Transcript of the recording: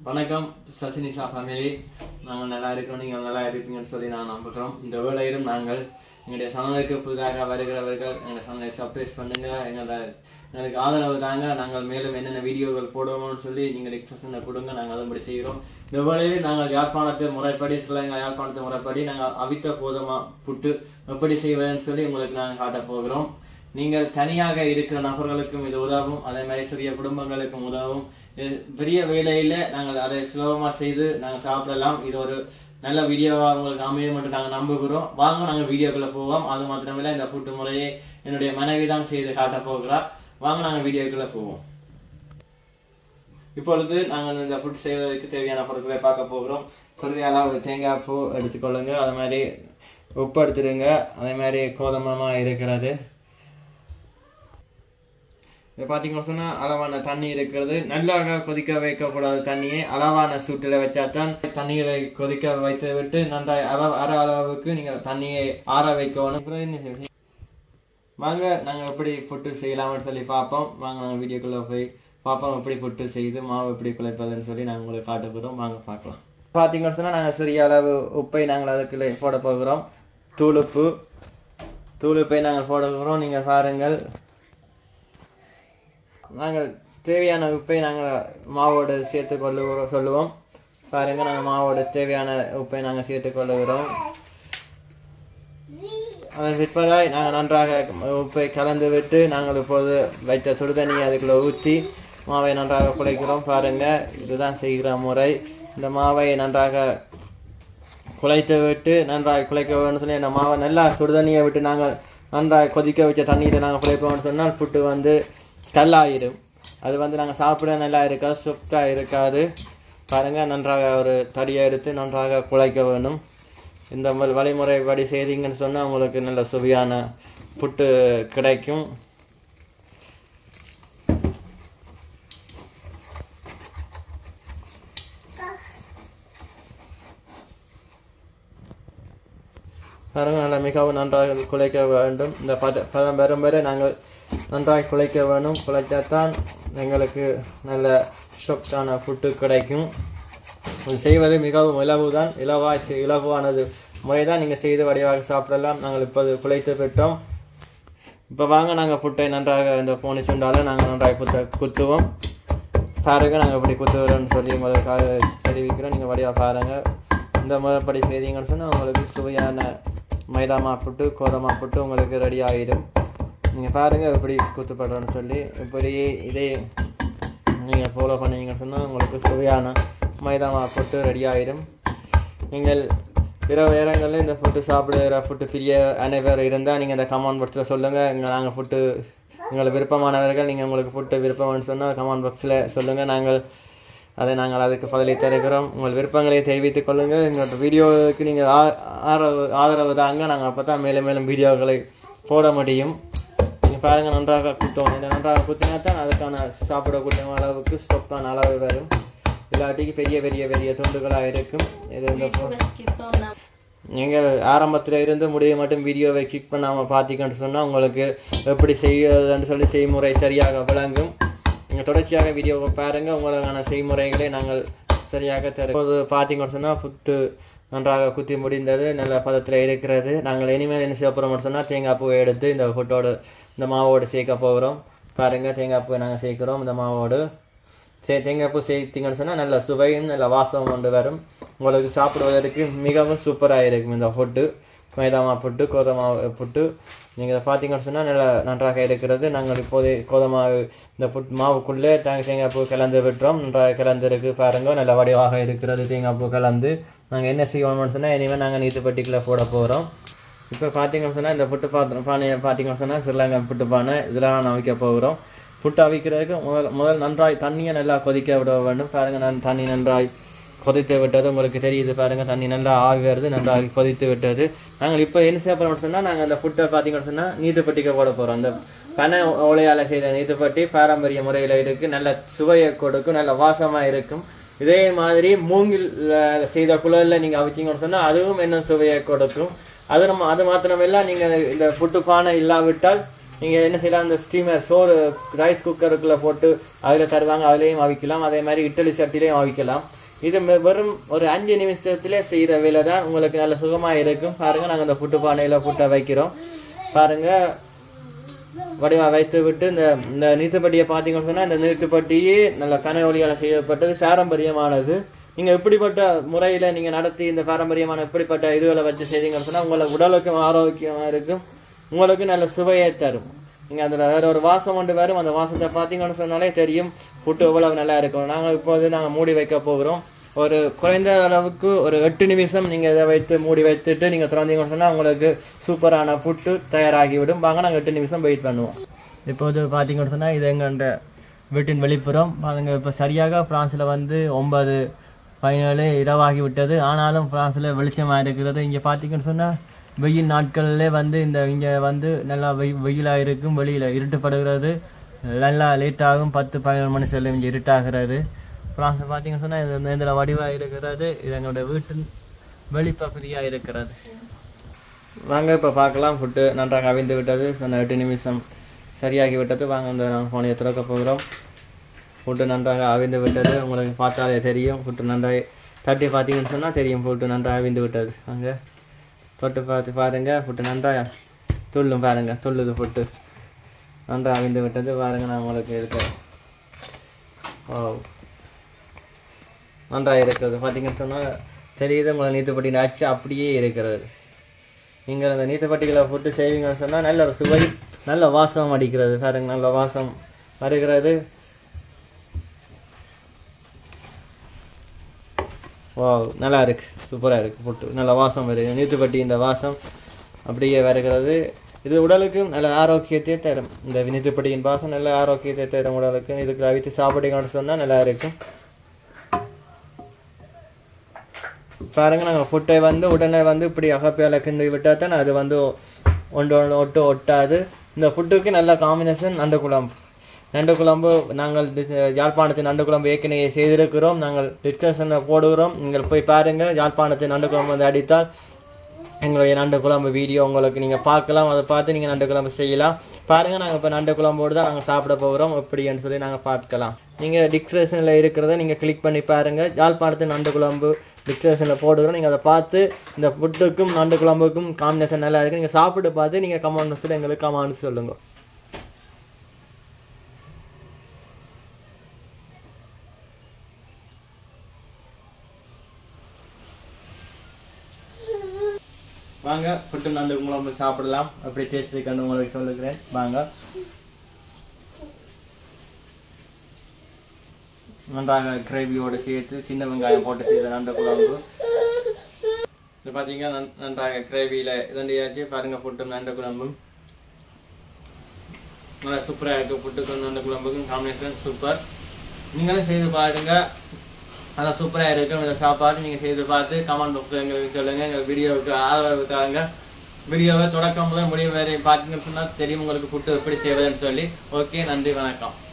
வணக்கம் சசினிஷா ஃபேமிலி நாங்கள் நல்லா இருக்கிறோம் நீங்கள் நல்லா இருப்பீங்கன்னு சொல்லி நான் நம்புகிறோம் இந்த வேளையிலும் நாங்கள் எங்களுடைய சேனலுக்கு புதிதாக வருகிறவர்கள் எங்களுடைய சேனலை சப்ஸ்கிரைப் பண்ணுங்க எங்களை எங்களுக்கு ஆதரவு தாங்க நாங்கள் மேலும் என்னென்ன வீடியோகள் போடுவோம்னு சொல்லி நீங்கள் எக்ஸ்பிரஷனை கொடுங்க நாங்கள் அதுபடி செய்கிறோம் இந்த வேளையில் நாங்கள் யாழ்ப்பாணத்து முறைப்படி சிலங்க யாழ்ப்பாணத்து முறைப்படி நாங்கள் அவித்த கோதுமா புட்டு எப்படி செய்வதுன்னு சொல்லி உங்களுக்கு நாங்கள் காட்டப் போகிறோம் நீங்கள் தனியாக இருக்கிற நபர்களுக்கும் இது உதவும் அதே மாதிரி சிறிய குடும்பங்களுக்கும் உதவும் இது பெரிய வேலையில நாங்கள் அதை சுலபமா செய்து நாங்கள் சாப்பிடலாம் இது ஒரு நல்ல வீடியோவா உங்களுக்கு அமையும் என்று நாங்கள் நம்புகிறோம் வாங்க நாங்கள் வீடியோக்குள்ள போவோம் அது மாத்திரமில்லை இந்த ஃபுட்டு முறையை என்னுடைய மனைவி தான் செய்து காட்ட போகிறா வாங்க நாங்கள் வீடியோக்குள்ள போவோம் இப்பொழுது நாங்கள் இந்த ஃபுட் செய்வதற்கு தேவையான பொருட்களை பார்க்க போகிறோம் குருதியால ஒரு தேங்காய் பூ எடுத்துக்கொள்ளுங்க அது மாதிரி உப்பு எடுத்துடுங்க அதே மாதிரி கோதமமா இருக்கிறது இது பார்த்தீங்கன்னா சொன்னால் அளவான தண்ணி இருக்கிறது நல்லாக கொதிக்க வைக்கக்கூடாது தண்ணியை அளவான சூட்டில் வச்சா தான் தண்ணீரை கொதிக்க வைத்து விட்டு நன்றாய் அளவு அரை அளவுக்கு நீங்கள் தண்ணியை ஆற வைக்கணும் அப்புறம் என்ன செய்ய- வாங்க நாங்கள் எப்படி புட்டு செய்யலாம்னு சொல்லி பார்ப்போம் வாங்க நாங்கள் வீடியோக்குள்ளே போய் பார்ப்போம் எப்படி புட்டு செய்து மாவு எப்படி குழைப்பதுன்னு சொல்லி நாங்கள் உங்களுக்கு காட்ட போகிறோம் வாங்க பார்க்கலாம் பார்த்தீங்கன்னு சொன்னால் நாங்கள் சிறிய அளவு உப்பை நாங்கள் அதுக்குள்ளே போட போகிறோம் தூளுப்பு தூளுப்பை நாங்கள் போட போகிறோம் நீங்கள் பாருங்கள் நாங்கள் தேவையான உப்பை நாங்கள் மாவோடு சேர்த்து கொள்ளுகிறோம் சொல்லுவோம் பாருங்க நாங்கள் மாவோடு தேவையான உப்பை நாங்கள் சேர்த்து கொள்ளுகிறோம் அதன் பிற்பாடாய் நாங்கள் நன்றாக உப்பை கலந்து விட்டு நாங்கள் இப்போது வைத்த சுடுதண்ணியை அதுக்குள்ளே ஊற்றி மாவை நன்றாக குழைக்கிறோம் பாருங்க இதுதான் செய்கிற முறை இந்த மாவை நன்றாக குழைத்து விட்டு நன்றாக குழைக்க வேணும்னு சொல்லி அந்த மாவை நல்லா சுடுதண்ணியை விட்டு நாங்கள் நன்றாக கொதிக்க வச்ச தண்ணீரை நாங்கள் குழைப்போம்னு சொன்னால் புட்டு வந்து கல்லாயிடும் அது வந்து நாங்கள் சாப்பிட நல்லா இருக்காது சுப்டாக இருக்காது பாருங்கள் நன்றாக ஒரு தடியை எடுத்து நன்றாக குழைக்க வேணும் இந்த மாதிரி வழிமுறைப்படி செய்தீங்கன்னு சொன்னால் உங்களுக்கு நல்ல சுவையான புட்டு கிடைக்கும் பாருங்க நல்லா மிகவும் நன்றாக குழைக்க வேண்டும் இந்த பத பதம் வரும் வரை நாங்கள் நன்றாக குழைக்க வேண்டும் குழைச்சாதான் எங்களுக்கு நல்ல சாஃப்டான ஃபுட்டு கிடைக்கும் இது செய்வது மிகவும் இலவுதான் இலவாய் செய்- இலகுவானது முறைதான் நீங்கள் செய்து வடிவாக சாப்பிடலாம் நாங்கள் இப்போது குழைத்து விட்டோம் இப்போ வாங்க நாங்கள் புட்டை நன்றாக இந்த போனி சுண்டால நாங்கள் நன்றாக குத்த குத்துவோம் பாருங்க நாங்கள் இப்படி குத்துவோம்னு சொல்லி முதல் தெரிவிக்கிறோம் நீங்கள் வடிவாக பாருங்க இந்த முறைப்படி செய்தீங்கன்னு சொன்னால் உங்களுக்கு சுவையான மைதா மாப்புட்டு கோதமா புட்டு உங்களுக்கு ரெடி ஆகிடும் நீங்கள் பாருங்கள் எப்படி குத்துப்படுறோன்னு சொல்லி இப்படி இதே நீங்கள் ஃபாலோ பண்ணீங்கன்னு சொன்னால் உங்களுக்கு சுவையான மைதா மாப்புட்டு ரெடி ஆகிடும் நீங்கள் பிற நேரங்களில் இந்த ஃபுட்டு சாப்பிடுகிற ஃபுட்டு பிரிய அனைவர் இருந்தால் நீங்கள் இந்த கமெண்ட் பாக்ஸில் சொல்லுங்கள் இங்கே நாங்கள் ஃபுட்டு உங்களுக்கு விருப்பமானவர்கள் நீங்கள் உங்களுக்கு ஃபுட்டு விருப்பம்னு சொன்னால் கமெண்ட் பாக்ஸில் சொல்லுங்கள் நாங்கள் அதை நாங்கள் அதுக்கு பதிலை தருகிறோம் உங்கள் விருப்பங்களை தெரிவித்துக் கொள்ளுங்கள் எங்களோட வீடியோவுக்கு நீங்கள் ஆ- ஆதரவு ஆதரவு தாங்க நாங்கள் அப்போ தான் மேலும் மேலும் வீடியோக்களை போட முடியும் நீங்கள் பாருங்கள் நன்றாக குத்தோம் இந்த நன்றாக குத்தினா தான் அதுக்கான சாப்பிடக்கூடிய அளவுக்கு ஸ்டொப்பான அளவு வரும் இல்லாட்டிக்கு பெரிய பெரிய பெரிய துண்டுகளாக இருக்கும் இது இந்த போ- நீங்கள் ஆரம்பத்தில் இருந்து முடிய மட்டும் வீடியோவை கிளிக் பண்ணாமல் பார்த்தீங்கன்னு சொன்னால் உங்களுக்கு எப்படி செய்யறதுன்னு சொல்லி செய்முறை சரியாக விளங்கும் நீங்கள் தொடர்ச்சியாக வீடியோவை பாருங்கள் உங்களுக்கான செய்முறைகளை நாங்கள் சரியாக தரும் இப்போது பார்த்தீங்கன்னு சொன்னால் புட்டு நன்றாக குத்தி முடிந்தது நல்ல பதத்தில் இருக்கிறது நாங்கள் இனிமேல் என்ன செய்ய போகிறோம்னு சொன்னால் தேங்காய் பூவை எடுத்து இந்த புட்டோடு இந்த மாவோடு சேர்க்க போகிறோம் பாருங்கள் தேங்காய் பூவை நாங்கள் சேர்க்குறோம் இந்த மாவோடு சே தேங்காய் பூ சேர்த்தீங்கன்னு சொன்னால் நல்ல சுவையும் நல்ல வாசம் கொண்டு வரும் உங்களுக்கு சாப்பிடுவதற்கு மிகவும் சூப்பராக இருக்கும் இந்த புட்டு மைதா மாவு புட்டு கோதுமை மாவு புட்டு நீங்கள் இதை பார்த்தீங்கன்னு சொன்னால் நல்ல நன்றாக இருக்கிறது நாங்கள் இப்போது கோதுமை மாவு இந்த புட் மாவுக்குள்ளே தேங்காய் தேங்காய் பூ கலந்து விட்டுறோம் நன்றாக கலந்துருக்கு பாருங்க நல்ல வடிவாக இருக்கிறது தேங்காய் பூ கலந்து நாங்கள் என்ன செய்வோம்னு சொன்னால் இனிமேல் நாங்கள் நீத்து பட்டிக்குள்ளே போட போகிறோம் இப்போ பார்த்தீங்கன்னு சொன்னால் இந்த புட்டு பாத்திரம் பானையை பார்த்தீங்கன்னு சொன்னால் ஸ்ரீலங்கா புட்டு பானை இதில் நான் வைக்க போகிறோம் புட்டு அவிக்கிறதுக்கு முதல் முதல் நன்றாய் தண்ணியை நல்லா கொதிக்க விட வேண்டும் பாருங்கள் நான் தண்ணி நன்றாய் கொதித்து விட்டது உங்களுக்கு தெரியுது பாருங்கள் தண்ணி நல்லா ஆவி வருது நன்றாக கொதித்து விட்டது நாங்கள் இப்போ என்ன செய்ய போகிறோம்னு சொன்னால் நாங்கள் அந்த புட்டை பார்த்தீங்கன்னு சொன்னால் நீத்துப்பட்டிக்க போட போகிறோம் அந்த பனை ஓலையால் செய்த நீத்துப்பட்டி பாரம்பரிய முறையில் இருக்குது நல்ல சுவையை கொடுக்கும் நல்ல வாசமாக இருக்கும் இதே மாதிரி மூங்கில் அஹ், செய்த குழலில் நீங்கள் அவிச்சிங்கன்னு சொன்னால் அதுவும் இன்னும் சுவையை கொடுக்கும் அது நம்ம அது மாத்திரமில்ல நீங்கள் இந்த புட்டு பானை இல்லாவிட்டால் நீங்கள் என்ன செய்யலாம் இந்த ஸ்டீமர் சோறு ரைஸ் குக்கருக்குள்ளே போட்டு அதில் தருவாங்க அதுலேயும் அவிக்கலாம் அதே மாதிரி இட்லி சட்டிலையும் அவிக்கலாம் இது வெ- வெறும் ஒரு அஞ்சு நிமிஷத்துல செய்யற வேலை தான் உங்களுக்கு நல்ல சுகமா இருக்கும் பாருங்க நாங்க இந்த புட்டு பானையில புட்டை வைக்கிறோம் பாருங்க வடிவா வைத்து விட்டு இந்த இந்த நீத்துப்பட்டியை பார்த்தீங்கன்னு சொன்னா இந்த நீட்டுப்பட்டியே நல்ல கன ஒளியால் செய்யப்பட்டது பாரம்பரியமானது நீங்க இப்படிப்பட்ட முறையில நீங்க நடத்தி இந்த பாரம்பரியமான இப்படிப்பட்ட இதுகளை வச்சு செய்தீங்கன்னு சொன்னா உங்களுக்கு உடலுக்கும் ஆரோக்கியமா இருக்கும் உங்களுக்கு நல்ல சுவையை தரும் நீங்க அதுல வேற ஒரு வாசம் கொண்டு வரும் அந்த வாசத்தை பார்த்தீங்கன்னு சொன்னாலே தெரியும் புட்டு எவ்வளவு நல்லா இருக்கும் நாங்க இப்போது நாங்க மூடி வைக்க போகிறோம் ஒரு குறைந்த அளவுக்கு ஒரு எட்டு நிமிஷம் நீங்க இதை வைத்து மூடி வைத்துட்டு நீங்க திறந்தீங்கன்னு சொன்னா உங்களுக்கு சூப்பரான புட்டு தயாராகிவிடும் வாங்க நாங்க எட்டு நிமிஷம் வெயிட் பண்ணுவோம் இப்போது பார்த்தீங்கன்னு சொன்னா இது எங்கண்ட வீட்டின் வெளிப்புறம் பாருங்க இப்போ சரியாக பிரான்ஸ்ல வந்து ஒன்பது பதினேழு இரவாகி விட்டது ஆனாலும் பிரான்ஸ்ல வெளிச்சமாக இருக்கிறது இங்கே பார்த்தீங்கன்னு சொன்னா வெயில் நாட்களிலே வந்து இந்த இங்கே வந்து நல்லா வெய் வெயிலாக இருக்கும் வெளியில் இருட்டுப்படுகிறது நல்லா லேட் ஆகும் பத்து பதினொரு மணி செல்லும் இங்கே இருட்டாகிறது பிரான்ஸ் பார்த்தீங்கன்னு சொன்னால் இது இதில் வடிவாக இருக்கிறது இது எங்களுடைய வீட்டின் வெளிப்பகுதியாக இருக்கிறது வாங்க இப்போ பார்க்கலாம் ஃபுட்டு நன்றாக அவிந்து விட்டது சொன்ன எட்டு நிமிஷம் சரியாகி விட்டது வாங்க இந்த நான் ஃபோனை திறக்க போகிறோம் ஃபுட்டு நன்றாக அவிந்து விட்டது உங்களுக்கு பார்த்தாலே தெரியும் ஃபுட்டு நன்றாக தட்டி பார்த்தீங்கன்னு சொன்னால் தெரியும் ஃபுட்டு நன்றாக அவிந்து விட்டது அங்கே தொட்டு பார்த்து பாருங்க ஃபுட்டு நன்றாக துள்ளும் பாருங்க துள்ளுது ஃபுட்டு நன்றாக அவிந்து விட்டது பாருங்க நான் உங்களுக்கு இருக்கிறேன் ஓ நன்றாக இருக்கிறது பார்த்தீங்கன்னு சொன்னால் தெரியுது உங்களை நீத்துப்பட்டி அச்சு அப்படியே இருக்கிறது நீங்கள் அந்த நீத்துப்பட்டிகளை போட்டு செய்வீங்கன்னு சொன்னால் நல்ல ஒரு சுவை நல்ல வாசம் அடிக்கிறது பாருங்க நல்ல வாசம் வருகிறது வா நல்லா இருக்கு சூப்பராக இருக்கு புட்டு நல்ல வாசம் வருது நீத்துப்பட்டி இந்த வாசம் அப்படியே வருகிறது இது உடலுக்கு நல்ல ஆரோக்கியத்தை தரும் இந்த நீத்துப்பட்டியின் வாசம் நல்ல ஆரோக்கியத்தை தரும் உடலுக்கு இதுக்கு அவித்து சாப்பிட்டீங்கன்னு சொன்னால் நல்லா இருக்கும் பாருங்க நாங்கள் புட்டை வந்து உடனே வந்து இப்படி அகப்பையில் கிண்டி விட்டால் தான் அது வந்து ஒன்று ஒன்று ஒட்டு ஒட்டாது இந்த புட்டுக்கு நல்ல காம்பினேஷன் நண்டு குழம்பு நண்டு குழம்பு நாங்கள் டி- யாழ்ப்பாணத்தின் நண்டு குழம்பு ஏற்கனவே செய்திருக்கிறோம் நாங்கள் டிஸ்கஷனில் போடுகிறோம் நீங்கள் போய் பாருங்கள் யாழ்ப்பாணத்தின் நண்டு குழம்பு வந்து அடித்தால் எங்களுடைய நண்டு குழம்பு வீடியோ உங்களுக்கு நீங்கள் பார்க்கலாம் அதை பார்த்து நீங்கள் நண்டு குழம்பு செய்யலாம் பாருங்கள் நாங்கள் இப்போ நண்டு குழம்போடு தான் நாங்கள் சாப்பிட போகிறோம் எப்படின்னு சொல்லி நாங்கள் பார்க்கலாம் நீங்கள் டிஸ்கிரிப்ஷனில் இருக்கிறத நீங்கள் கிளிக் பண்ணி பாருங்கள் யாழ்ப்பாணத்து நண்டு குழம்பு டிஸ்கிரிப்ஷனில் போடுகிறோம் நீங்கள் அதை பார்த்து இந்த ஃபுட்டுக்கும் நண்டு குழம்புக்கும் காம்பினேஷன் நல்லா இருக்குது நீங்கள் சாப்பிட்டு பார்த்து நீங்கள் கமெண்ட் சொல்லி எங்களுக்கு கமெண்ட் சொல்லுங்கள் வாங்க புட்டு நண்டு குழம்பு சாப்பிடலாம் அப்படி டேஸ்ட் இருக்குன்னு உங்களுக்கு சொல்லுகிறேன் வாங்க நன்றாக கிரேவியோடு சேர்த்து சின்ன வெங்காயம் போட்டு செய்த நண்டு குழம்பு இது பார்த்தீங்கன்னா நன்- நன்றாக கிரேவியில் இதண்டியாச்சு பாருங்க புட்டும் நண்டு குழம்பும் நல்லா சூப்பராக இருக்குது புட்டுக்கும் நண்டு குழம்புக்கும் காம்பினேஷன் சூப்பர் நீங்களும் செய்து பாருங்க நல்லா சூப்பராக இருக்கும் இந்த சாப்பாடு நீங்கள் செய்து பார்த்து கமெண்ட் பாக்ஸில் எங்களுக்கு சொல்லுங்கள் எங்கள் வீடியோவுக்கு ஆதரவு தாங்க வீடியோவை தொடக்கம் முதல் முடிவு வரை பார்த்தீங்கன்னு சொன்னால் தெரியும் உங்களுக்கு புட்டு எப்படி செய்வதுன்னு சொல்லி ஓகே நன்றி வணக்கம்